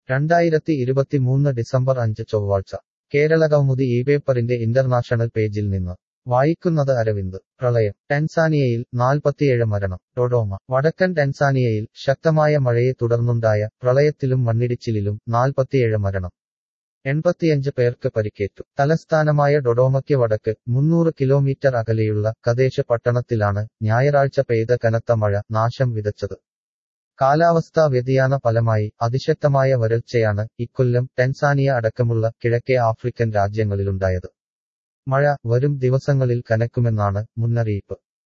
രണ്ടായിരത്തി ഇരുപത്തിമൂന്ന് ഡിസംബർ അഞ്ച് ചൊവ്വാഴ്ച കേരള കൗമുദി ഈ പേപ്പറിന്റെ ഇന്റർനാഷണൽ പേജിൽ നിന്ന് വായിക്കുന്നത് അരവിന്ദ് പ്രളയം ടെൻസാനിയയിൽ നാൽപ്പത്തിയേഴ് മരണം ഡൊഡോമ വടക്കൻ ടെൻസാനിയയിൽ ശക്തമായ മഴയെ തുടർന്നുണ്ടായ പ്രളയത്തിലും മണ്ണിടിച്ചിലിലും നാൽപ്പത്തിയേഴ് മരണം എൺപത്തിയഞ്ച് പേർക്ക് പരിക്കേറ്റു തലസ്ഥാനമായ ഡൊഡോമയ്ക്ക് വടക്ക് മുന്നൂറ് കിലോമീറ്റർ അകലെയുള്ള കദേശ പട്ടണത്തിലാണ് ഞായറാഴ്ച പെയ്ത കനത്ത മഴ നാശം വിതച്ചത് കാലാവസ്ഥാ വ്യതിയാന ഫലമായി അതിശക്തമായ വരൾച്ചയാണ് ഇക്കൊല്ലം ടെൻസാനിയ അടക്കമുള്ള കിഴക്കേ ആഫ്രിക്കൻ രാജ്യങ്ങളിലുണ്ടായത് മഴ വരും ദിവസങ്ങളിൽ കനക്കുമെന്നാണ് മുന്നറിയിപ്പ്